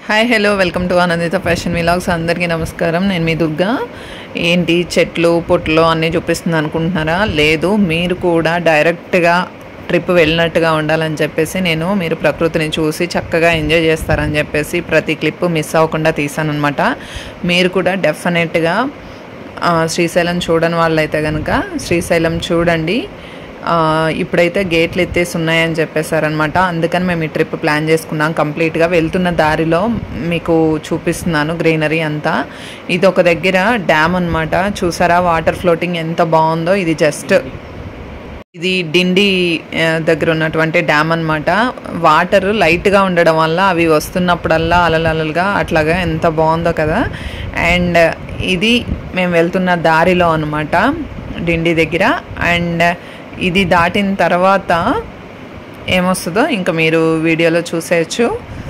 hi hello welcome to Anandita fashion vlogs అందరికీ నమస్కారం నేను మీ దుర్గా ఏంటి చెట్లు పొట్లు అన్నీ చూపిస్తుంది అనుకుంటున్నారా లేదు మీరు కూడా డైరెక్ట్గా ట్రిప్ వెళ్ళినట్టుగా ఉండాలని చెప్పేసి నేను మీరు ప్రకృతిని చూసి చక్కగా ఎంజాయ్ చేస్తారని చెప్పేసి ప్రతి క్లిప్ మిస్ అవ్వకుండా తీసాను అనమాట మీరు కూడా డెఫినెట్గా ఆ, శ్రీశైలం చూడని వాళ్ళైతే కనుక శ్రీశైలం చూడండి ఆ, ఇప్పుడైతే గేట్లు ఎత్తేసి ఉన్నాయని చెప్పేశారనమాట అందుకని మేము ఈ ట్రిప్ ప్లాన్ చేసుకున్నాం కంప్లీట్గా వెళ్తున్న దారిలో మీకు చూపిస్తున్నాను గ్రీనరీ అంతా ఇది ఒక దగ్గర డ్యామ్ అన్నమాట చూసారా వాటర్ ఫ్లోటింగ్ ఎంత బాగుందో ఇది జస్ట్ ఇది డిండి ఆ, దగ్గర ఉన్నటువంటి డ్యామ్ అన్నమాట వాటర్ లైట్గా ఉండడం వల్ల అవి వస్తున్నప్పుడల్లా అలలలలుగా అట్లాగా ఎంత బాగుందో కదా అండ్ ఇది మేము వెళ్తున్న దారిలో అనమాట డిండి దగ్గర అండ్ ఇది దాటిన తర్వాత ఏమొస్తుందో ఇంకా మీరు వీడియోలో చూసేయచ్చు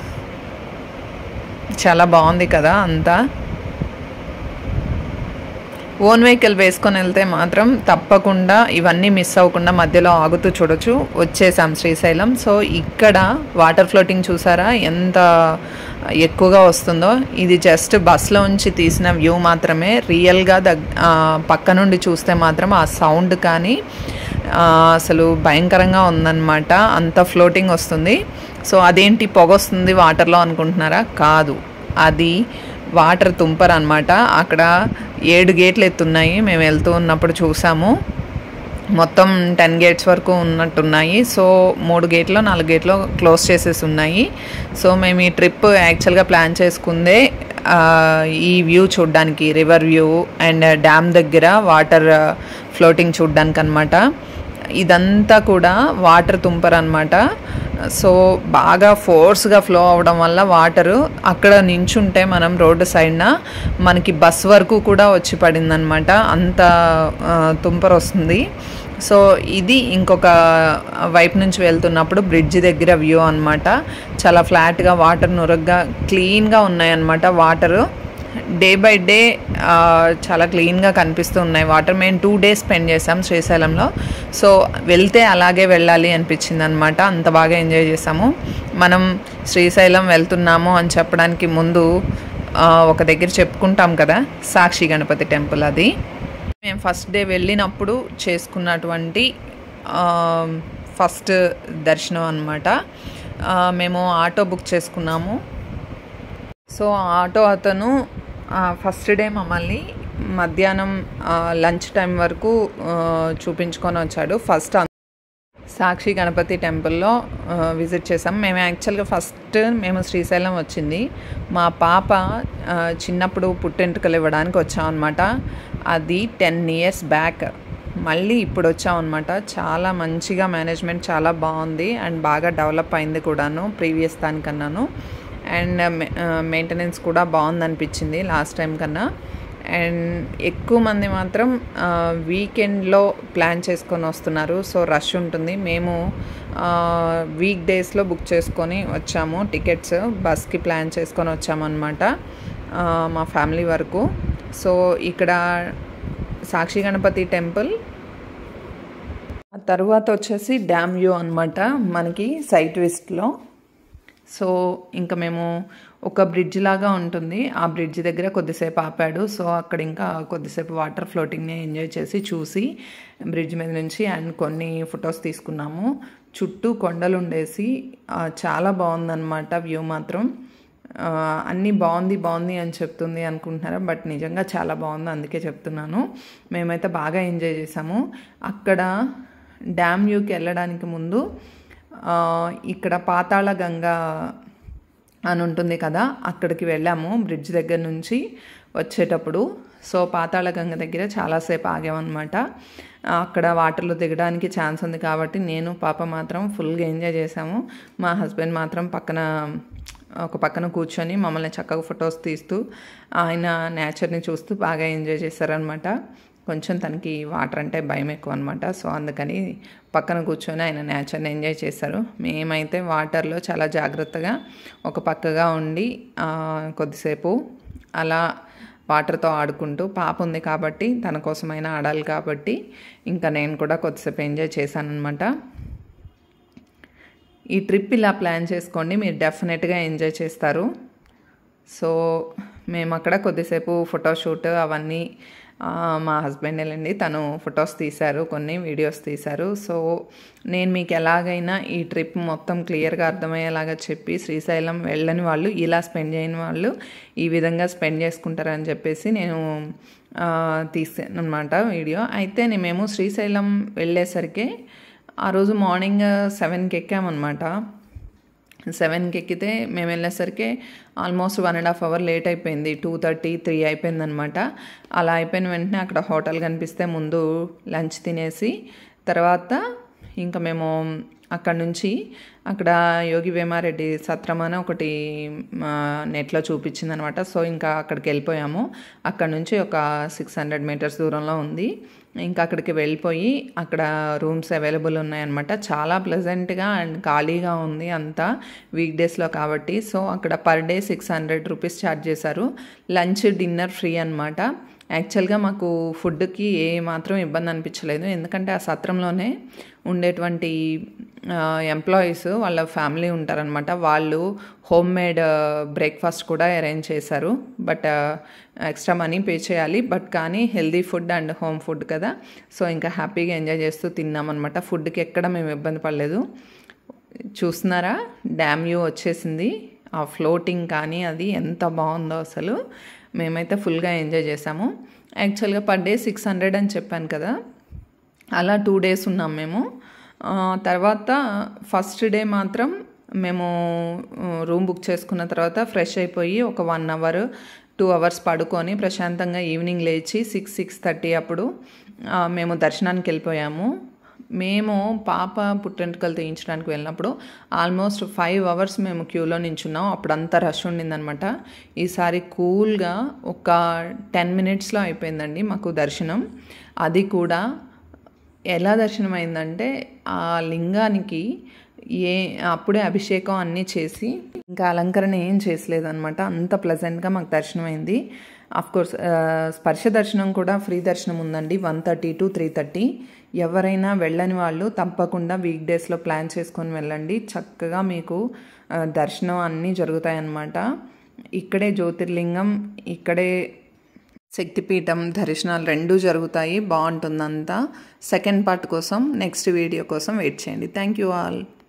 చాలా బాగుంది కదా అంతా ఓన్ వెహికల్ వేసుకొని వెళ్తే మాత్రం తప్పకుండా ఇవన్నీ మిస్ అవ్వకుండా మధ్యలో ఆగుతూ చూడొచ్చు వచ్చేసాం శ్రీశైలం సో ఇక్కడ వాటర్ ఫ్లోటింగ్ చూసారా ఎంత ఎక్కువగా వస్తుందో ఇది జస్ట్ బస్లో ఉంచి తీసిన వ్యూ మాత్రమే రియల్గా దగ్ ఆ, పక్క నుండి చూస్తే మాత్రం ఆ సౌండ్ కానీ ఆ, అసలు భయంకరంగా ఉందన్నమాట అంత ఫ్లోటింగ్ వస్తుంది సో అదేంటి పొగ వస్తుంది వాటర్లో అనుకుంటున్నారా కాదు అది వాటర్ తుంపర్ అనమాట అక్కడ ఏడు గేట్లు ఎత్తున్నాయి మేము వెళ్తూ ఉన్నప్పుడు చూసాము మొత్తం టెన్ గేట్స్ వరకు ఉన్నట్టున్నాయి సో మూడు గేట్లో నాలుగు గేట్లో క్లోజ్ చేసేసి ఉన్నాయి సో మేము ఈ ట్రిప్ యాక్చువల్గా ప్లాన్ చేసుకుందే ఆ, ఈ వ్యూ చూడడానికి రివర్ వ్యూ అండ్ డ్యామ్ దగ్గర వాటర్ ఫ్లోటింగ్ చూడడానికి అనమాట ఇదంతా కూడా వాటర్ తుంపర్ అనమాట సో బాగా ఫోర్స్గా ఫ్లో అవడం వల్ల వాటరు అక్కడ నించుంటే మనం రోడ్డు సైడ్న మనకి బస్ వరకు కూడా వచ్చి పడిందనమాట అంత ఆ, తుంపర్ వస్తుంది సో ఇది ఇంకొక వైపు నుంచి వెళ్తున్నప్పుడు బ్రిడ్జ్ దగ్గర వ్యూ అనమాట చాలా ఫ్లాట్గా వాటర్ నురగ్గా క్లీన్గా ఉన్నాయన్నమాట వాటరు డే బై డే చాలా క్లీన్గా కనిపిస్తూ ఉన్నాయి వాటర్ మేము టూ డేస్ స్పెండ్ చేసాం శ్రీశైలంలో సో వెళ్తే అలాగే వెళ్ళాలి అనిపించింది అనమాట అంత బాగా ఎంజాయ్ చేసాము మనం శ్రీశైలం వెళ్తున్నాము అని చెప్పడానికి ముందు ఆ, ఒక దగ్గర చెప్పుకుంటాం కదా సాక్షి గణపతి టెంపుల్ అది మేము ఫస్ట్ డే వెళ్ళినప్పుడు చేసుకున్నటువంటి ఆ, ఫస్ట్ దర్శనం అనమాట మేము ఆటో బుక్ చేసుకున్నాము సో ఆటో అతను ఆ, ఫస్ట్ డే మమ్మల్ని మధ్యాహ్నం ఆ, లంచ్ టైం వరకు ఆ, చూపించుకొని వచ్చాడు ఫస్ట్ అం- సాక్షి గణపతి టెంపుల్లో ఆ, విజిట్ చేసాం మేము యాక్చువల్గా ఫస్ట్ మేము శ్రీశైలం వచ్చింది మా పాప ఆ, చిన్నప్పుడు పుట్టెంటుకలు ఇవ్వడానికి వచ్చామన్నమాట అది టెన్ ఇయర్స్ బ్యాక్ మళ్ళీ ఇప్పుడు వచ్చామన్నమాట చాలా మంచిగా మేనేజ్మెంట్ చాలా బాగుంది అండ్ బాగా డెవలప్ అయింది కూడాను ప్రీవియస్ దానికన్నాను అండ్ మెయింటెనెన్స్ కూడా బాగుంది అనిపించింది లాస్ట్ టైం కన్నా అండ్ ఎక్కువ మంది మాత్రం వీకెండ్లో ప్లాన్ చేసుకొని వస్తున్నారు సో రష్ ఉంటుంది మేము వీక్ డేస్లో బుక్ చేసుకొని వచ్చాము టికెట్స్ బస్కి ప్లాన్ చేసుకొని వచ్చామన్నమాట ఆ, మా ఫ్యామిలీ వరకు సో ఇక్కడ సాక్షి గణపతి టెంపుల్ ఆ తర్వాత వచ్చేసి డ్యామ్ వ్యూ అనమాట మనకి సైట్ వెస్ట్లో సో ఇంకా మేము ఒక బ్రిడ్జ్ లాగా ఉంటుంది ఆ బ్రిడ్జ్ దగ్గర కొద్దిసేపు ఆపాడు సో అక్కడ ఇంకా కొద్దిసేపు వాటర్ ఫ్లోటింగ్ని ఎంజాయ్ చేసి చూసి బ్రిడ్జ్ మీద నుంచి అండ్ కొన్ని ఫొటోస్ తీసుకున్నాము చుట్టూ కొండలు ఉండేసి ఆ, చాలా బాగుందన్నమాట వ్యూ మాత్రం ఆ, అన్నీ బాగుంది బాగుంది అని చెప్తుంది అనుకుంటున్నారా బట్ నిజంగా చాలా బాగుంది అందుకే చెప్తున్నాను మేమైతే బాగా ఎంజాయ్ చేసాము అక్కడ డ్యామ్ వ్యూకి వెళ్ళడానికి ముందు ఆ, ఇక్కడ పాతాళ గంగా అని ఉంటుంది కదా అక్కడికి వెళ్ళాము బ్రిడ్జ్ దగ్గర నుంచి వచ్చేటప్పుడు సో పాతాళ గంగ దగ్గర చాలాసేపు ఆగామన్నమాట అక్కడ వాటర్లో దిగడానికి ఛాన్స్ ఉంది కాబట్టి నేను పాప మాత్రం ఫుల్గా ఎంజాయ్ చేసాము మా హస్బెండ్ మాత్రం పక్కన ఒక పక్కన కూర్చొని మమ్మల్ని చక్కగా ఫొటోస్ తీస్తూ ఆయన నేచర్ని చూస్తూ బాగా ఎంజాయ్ చేశారనమాట కొంచెం తనకి వాటర్ అంటే భయం ఎక్కువ అనమాట సో అందుకని పక్కన కూర్చొని ఆయన నేచర్ని ఎంజాయ్ చేశారు మేమైతే వాటర్లో చాలా జాగ్రత్తగా ఒక పక్కగా ఉండి ఆ, కొద్దిసేపు అలా వాటర్తో ఆడుకుంటూ పాప ఉంది కాబట్టి తన కోసమైనా ఆడాలి కాబట్టి ఇంకా నేను కూడా కొద్దిసేపు ఎంజాయ్ చేశానమాట ఈ ట్రిప్ ఇలా ప్లాన్ చేసుకోండి మీరు డెఫినెట్గా ఎంజాయ్ చేస్తారు సో మేము అక్కడ కొద్దిసేపు ఫోటోషూట్ అవన్నీ ఆ, మా హస్బెండ్ వెళ్ళండి తను ఫొటోస్ తీశారు కొన్ని వీడియోస్ తీశారు సో నేను మీకు ఎలాగైనా ఈ ట్రిప్ మొత్తం క్లియర్గా అర్థమయ్యేలాగా చెప్పి శ్రీశైలం వెళ్ళని వాళ్ళు ఇలా స్పెండ్ చేయని వాళ్ళు ఈ విధంగా స్పెండ్ చేసుకుంటారని చెప్పేసి నేను ఆ, తీసాను అనమాట వీడియో అయితే నే- మేము శ్రీశైలం వెళ్ళేసరికి ఆ రోజు మార్నింగ్ సెవెన్కి ఎక్కామన్నమాట సెవెన్కి ఎక్కితే మేము వెళ్ళేసరికి almost one and half hour late అయిపోయింది టూ థర్టీ త్రీ అయిపోయిందనమాట అలా అయిపోయిన వెంటనే అక్కడ హోటల్ కనిపిస్తే ముందు లంచ్ తినేసి తర్వాత ఇంకా మేము అక్కడ నుంచి అక్కడ యోగి వేమారెడ్డి సత్రం అని ఒకటి ఆ, నెట్లో చూపించింది అనమాట సో ఇంకా అక్కడికి వెళ్ళిపోయాము అక్కడ నుంచి ఒక సిక్స్ హండ్రెడ్ మీటర్స్ దూరంలో ఉంది ఇంకా అక్కడికి వెళ్ళిపోయి అక్కడ రూమ్స్ అవైలబుల్ ఉన్నాయన్నమాట చాలా ప్లెజెంట్గా అండ్ ఖాళీగా ఉంది అంతా వీక్ డేస్లో కాబట్టి సో అక్కడ per day six hundred rupees charge చేశారు లంచ్ డిన్నర్ ఫ్రీ అనమాట యాక్చువల్గా మాకు ఫుడ్కి ఏ మాత్రం ఇబ్బంది అనిపించలేదు ఎందుకంటే ఆ సత్రంలోనే ఉండేటువంటి ఎంప్లాయీస్ వాళ్ళ ఫ్యామిలీ ఉంటారనమాట వాళ్ళు హోమ్ మేడ్ బ్రేక్ఫాస్ట్ కూడా అరేంజ్ చేశారు బట్ ఎక్స్ట్రా మనీ పే చేయాలి బట్ కానీ healthy food and home food కదా సో ఇంకా హ్యాపీగా ఎంజాయ్ చేస్తూ తిన్నామన్నమాట ఫుడ్కి ఎక్కడ మేము ఇబ్బంది పడలేదు చూస్తున్నారా డ్యామ్ వ్యూ వచ్చేసింది ఆ ఫ్లోటింగ్ కానీ అది ఎంత బాగుందో అసలు మేమైతే ఫుల్గా ఎంజాయ్ చేసాము యాక్చువల్గా పర్ డే సిక్స్ హండ్రెడ్ అని చెప్పాను కదా అలా టూ డేస్ ఉన్నాం మేము ఆ, తర్వాత ఫస్ట్ డే మాత్రం మేము రూమ్ బుక్ చేసుకున్న తర్వాత ఫ్రెష్ అయిపోయి ఒక వన్ అవర్ టూ అవర్స్ పడుకొని ప్రశాంతంగా ఈవినింగ్ లేచి సిక్స్ సిక్స్ థర్టీ అప్పుడు ఆ, మేము దర్శనానికి వెళ్ళిపోయాము మేము పాప పుట్టెంటుకలు తీయించడానికి వెళ్ళినప్పుడు ఆల్మోస్ట్ ఫైవ్ అవర్స్ మేము క్యూలో నించున్నాం అప్పుడు అంతా రష్ ఉండిందనమాట ఈసారి కూల్గా ఒక టెన్ మినిట్స్లో అయిపోయిందండి మాకు దర్శనం అది కూడా ఎలా దర్శనం అయిందంటే ఆ లింగానికి ఏ అప్పుడే అభిషేకం అన్నీ చేసి ఇంకా అలంకరణ ఏం చేసలేదన్నమాట అంత ప్లెజెంట్గా మాకు దర్శనం అయింది కోర్స్ స్పర్శ దర్శనం కూడా ఫ్రీ దర్శనం ఉందండి one thirty to three thirty ఎవరైనా వెళ్ళని వాళ్ళు తప్పకుండా వీక్ డేస్లో ప్లాన్ చేసుకొని వెళ్ళండి చక్కగా మీకు ఆ, దర్శనం అన్నీ జరుగుతాయన్నమాట ఇక్కడే జ్యోతిర్లింగం ఇక్కడే శక్తిపీఠం దర్శనాలు రెండూ జరుగుతాయి బాగుంటుందంతా సెకండ్ పార్ట్ కోసం నెక్స్ట్ వీడియో కోసం వెయిట్ చేయండి థ్యాంక్ యూ ఆల్